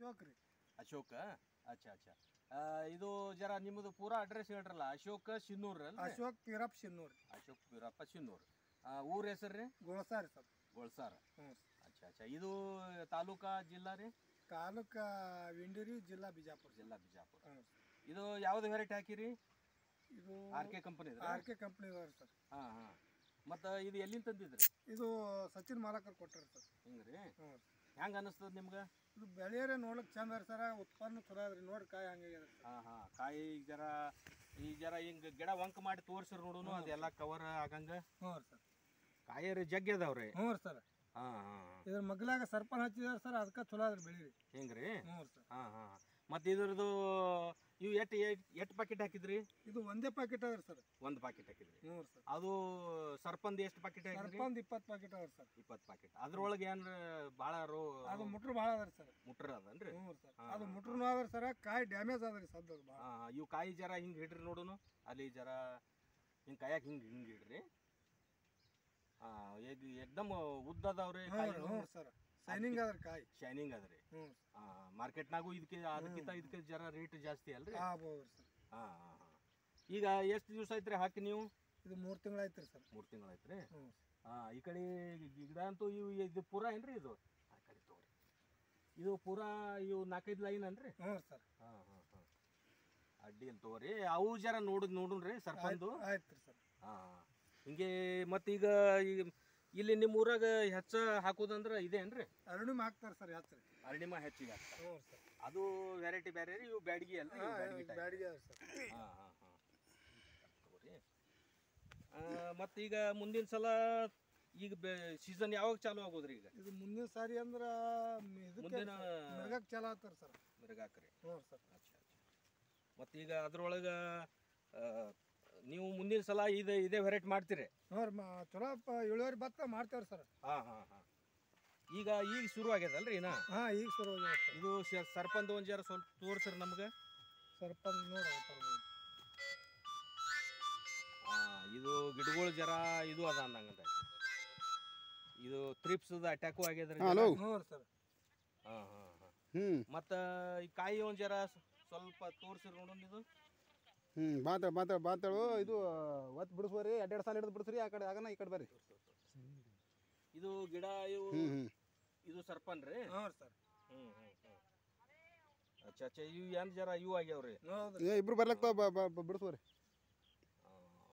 ಅಶೋಕ್ ರೀ ಅಶೋಕ ಅಚ್ಚಾ ಅಚ್ಚಾ ಆ, ಇದು ಜರ ನಿಮ್ಮದು ಪೂರಾ ಅಡ್ರೆಸ್ ಹೇಳ್ರಲ್ಲ ಅಶೋಕ ಸಿನ್ನೂರ್ ಅಲ್ರಿ ಅಶೋಕ್ ತೀರಪ್ ಶಿನ್ನೂರ್ ರೀ ಅಶೋಕ್ ವೀರಪ್ಪ ಸಿನ್ನೂರ್ ಆ, ಊರ್ ಹೆಸರು ರೀ ಗುಳಸಾರಿ ಸರ್ ಗೊಳ್ಸಾರ ಹ್ಞೂ ಅಚ್ಚಾ ಅಚ್ಚಾ ಇದು ತಾಲೂಕಾ ಜಿಲ್ಲಾ ರೀ ತಾಲೂಕ ವಿಂಡೇರಿ ಜಿಲ್ಲಾ ಬಿಜಾಪುರ ಜಿಲ್ಲಾ ಬಿಜಾಪುರ ಹ್ಞೂ ಇದು ಯಾವ್ದು ವೆರೈಟಿ ಹಾಕಿರಿ ಇದು R K company R K company sir ಹಾ ಹಾ ಮತ್ತು ಇದು ಎಲ್ಲಿಂದ ತಂದಿದ್ರಿ ಇದು ಸಚಿನ್ ಮಾಲಕರು ಕೊಟ್ಟಾರ ಸರ್ ಹಿಂಗ್ರಿ ಹ್ಞೂ ಹೆಂಗ ಅನಿಸ್ತದ ನಿಮ್ಗೆ ಇದು ಬೆಳೆಯರೆ ನೋಡ್ಲಿಕ್ಕೆ ಚಂದ ಅದ ಸರ ಉತ್ಪನ್ನ ಚಲೋ ಅದ್ರಿ ನೋಡಿ ಕಾಯಿ ಹಂಗಾಗ್ಯದ ಸರ್ ಹಾ ಹಾ ಕಾಯಿ ಜರ ಈ ಜರ ಹಿಂಗ ಗಿಡ ವಂಕ್ ಮಾಡಿ ತೋರ್ಸ್ರಿ ನೋಡುನು ಅದೆಲ್ಲ ಕವರ್ ಆಗಂಗ ಹ್ಞೂ ರೀ ಸರ್ ಕಾಯಿ ಜಗ್ಗಿ ಅದಾವ್ರಿ ಹ್ಞೂ ರೀ ಸರ್ ಹಾ ಹಾ ಇದ್ರ ಮಗ್ಲಾಗ ಸರ್ಪನ್ ಹಚ್ಚಿದಾರೆ ಸರ್ ಅದಕ್ಕೆ ಚಲೋ ಅದ್ರಿ ಬೆಳಿ ರೀ ಹಿಂಗ್ರಿ ಹ್ಞೂ ರೀ ಸರ್ ಹಾ ಹಾ ಮತ್ತೆ ಇದ್ರದ್ದು ಇವು ಎಟ್ ಎಟ್ ಪ್ಯಾಕೆಟ್ ಹಾಕಿದ್ರಿ ಇದು ಒಂದೇ ಪ್ಯಾಕೆಟ್ ಅದ್ರಿ ಸರ್ ಒಂದು ಪ್ಯಾಕೆಟ್ ಹಾಕಿದ್ರಿ ಹ್ಞೂ ರೀ ಸರ್ ಅದು ಸರ್ಪಂದ್ ಎಷ್ಟು ಪ್ಯಾಕೆಟ್ ಹಾಕಿದ್ರಿ ಸರ್ಪಂದ್ ಇಪ್ಪತ್ತು ಪ್ಯಾಕೆಟ್ ಅದ್ರಿ ಸರ್ ಇಪ್ಪತ್ತು ಪ್ಯಾಕೆಟ್ ಅದ್ರೊಳಗೆ ಏನ್ರ ಭಾಳ ರೋ ಅದು ಮುಟ್ರು ಭಾಳ ಅದ್ರಿ ಸರ್ ಮುಟ್ರ ಅದನ್ರಿ ಹ್ಞೂ ರೀ ಸರ್ ಅದು ಮುಟ್ರು ಅದ್ರಿ ಸರ ಕಾಯಿ ಡ್ಯಾಮೇಜ್ ಅದ್ರಿ ಸದ್ದ ಭಾಳ ಹಾ ಇವು ಕಾಯಿ ಜರ ಹಿಂಗೆ ಹಿಡ್ರಿ ನೋಡುನು ಅಲ್ಲಿ ಜರ ಹಿಂಗೆ ಕಾಯಕ್ಕೆ ಹಿಂಗೆ ಹಿಂಗೆ ಇಡ್ರಿ ಹಾ ಈಗ ಏಕ್ದಮ್ ಉದ್ದ ಅದಾವ್ರಿ ಹ್ಞೂ ರೀ ಹ್ಞೂ ಸರ್ ಸೈನಿಂಗ್ ಅದ್ರಿ ಕಾಯಿ ಶೈನಿಂಗ್ ಅದ್ರಿ ಹ್ಞೂ ಹಾ ಮಾರ್ಕೆಟ್ನಾಗೂ ಇದಕ್ಕೆ ಅದಕ್ಕಿಂತ ಇದಕ್ಕೆ ಜರ ರೇಟ್ ಜಾಸ್ತಿ ಅಲ್ರಿ ಆಗ್ಬೋದು ರೀ ಸರ್ ಹಾ ಹಾ ಹಾ ಈಗ ಎಷ್ಟು ದಿವಸ ಐತ್ರಿ ಹಾಕಿ ನೀವು ಇದು ಮೂರು ತಿಂಗಳು ಐತ್ರಿ ಸರ್ ಮೂರು ತಿಂಗಳು ಐತ್ರಿ ಹ್ಞೂ ಹಾ ಈ ಕಡೆ ಗಿಡ ಅಂತೂ ಇವು ಇದು ಪೂರ ಏನ್ರಿ ಇದು ಆ ಕಡೆ ತಗೋರಿ ಇದು ಪೂರ ಇವು ನಾಲ್ಕೈದು ಲೈನ್ ಅನ್ರಿ ಹ್ಞೂ ಸರ್ ಹಾ ಹಾ ಹಾ ಅಡ್ಡಿ ಅಂತ ತಗೋರಿ ಅವು ಜರ ನೋಡುದ್ ನೋಡುನ್ರಿ ಸರ್ಪಂದು ಆಯ್ತು ರೀ ಸರ್ ಹಾ ಹಿಂಗೆ ಮತ್ತೀಗ ಈಗ ಇಲ್ಲಿ ನಿಮ್ಮ ಊರಾಗ ಹೆಚ್ಚ ಹಾಕೋದಂದ್ರ ಇದೇನ್ರಿ ಅರುಣಿಮ ಹಾಕ್ತಾರೆ ಸರ್ ಹೆಚ್ಚು ರೀ ಅರಣಿಮ ಹೆಚ್ಚಿಗೆ ಹಾಕ್ತಾರೆ ಹ್ಞೂ ಸರ್ ಅದು ವೆರೈಟಿ ಬೇರೆ ರೀ ಇವು ಬ್ಯಾಡಗಿ ಅಲ್ಲ ಇವು ಬ್ಯಾಡಗಿ type. ಬ್ಯಾಡಿಗೆ ಅದ ಸರ್ ಹಾ ಹಾ ಹಾ ತಗೋರಿ ಮತ್ತೀಗ ಮುಂದಿನ ಸಲ ಈಗ ಸೀಸನ್ ಯಾವಾಗ ಚಾಲು ಆಗೋದ್ರಿ ಈಗ ಇದು ಮುಂದಿನ ಸಾರಿ ಅಂದ್ರ ಮ್- ಇದಕ್ಕೆ ಮುಂದಿನ ಮಿರ್ಗಕ್ಕೆ ಚಲೋ ಆಗ್ತಾರೆ ಸರ್ ಮಿರ್ಗಾಕ್ರಿ ಹ್ಞೂ ಸರ್ ಅಚ್ಚಾ ಅಚ್ಚಾ ಮತ್ತೀಗ ಅದ್ರೊಳಗೆ ನೀವು ಮುಂದಿನ ಸಲ ಇದು ಇದೇ ವೆರೈಟಿ ಮಾಡ್ತೀರಿ ಹ್ಞೂ ರೀ ಮ- ಚಲೋ ಪ- ಇಳುವರಿ ಭತ್ತ ಮಾಡ್ತೇವ್ರಿ ಸರ್ ಹಾಂ ಹಾಂ ಹಾಂ ಈಗ ಈಗ ಶುರು ಆಗ್ಯದಲ್ರಿ ಇನ್ನ ಹಾಂ ಈಗ ಶುರು ಆಗ್ಯಾವ ಸರ್ ಇದು ಶ- ಸರ್ಪಂದ್ ಒಂದು ಜರ ಸ್ವಲ್ಪ ತೋರ್ಸ್ರಿ ನಮ್ಗೆ ಸರ್ಪಂಚ್ ನೋಡಿ ಪರ್ಬೋದು ಹಾಂ ಇದು ಗಿಡಗಳು ಜರ ಇದು ಅದ ಅಂದಂಗದ ಇದು ತ್ರಿಪ್ಸದ ಅಟ್ಯಾಕು ಆಗ್ಯದ್ರಿ ಹಲೋ ಹ್ಞೂ ರೀ ಸರ್ ಹಾಂ ಹಾಂ ಹಾಂ ಹ್ಞೂ ಮತ್ತು ಈ ಕಾಯಿ ಒಂದು ಜರ ಸ್- ಸ್ವಲ್ಪ ತೋರ್ಸಿರಿ ನೋಡೋಣ ಇದು ಹ್ಞೂ ಬಾತ ಬಾತ ಬಾತಳು ಇದು ಒತ್ತು ಬಿಡಿಸ್ಬೋರಿ ಎರಡೆರಡು ಸಾಲ ಹಿಡಿದು ಬಿಡಿಸ್ರಿ ಆ ಕಡೆ ಆಗನ ಈ ಕಡೆ ಬರ್ರಿ ಇದು ಗಿಡ ಇವು ಹ್ಞೂ ಹ್ಞೂ ಇದು ಸರ್ಪನ್ ರೀ ಹ್ಞೂ ರೀ ಸರ್ ಹ್ಞೂ ಹ್ಞೂ ಹ್ಞೂ ಅಚ್ಚಾ ಅಚ್ಚಾ ಇವು ಏನು ಜರ ಇವು ಆಗ್ಯಾವ್ರಿ ಹೌದು ಏ ಇಬ್ರು ಬರ್ಲಕ್ಕ ಬಿಡಿಸ್ಬೋರಿ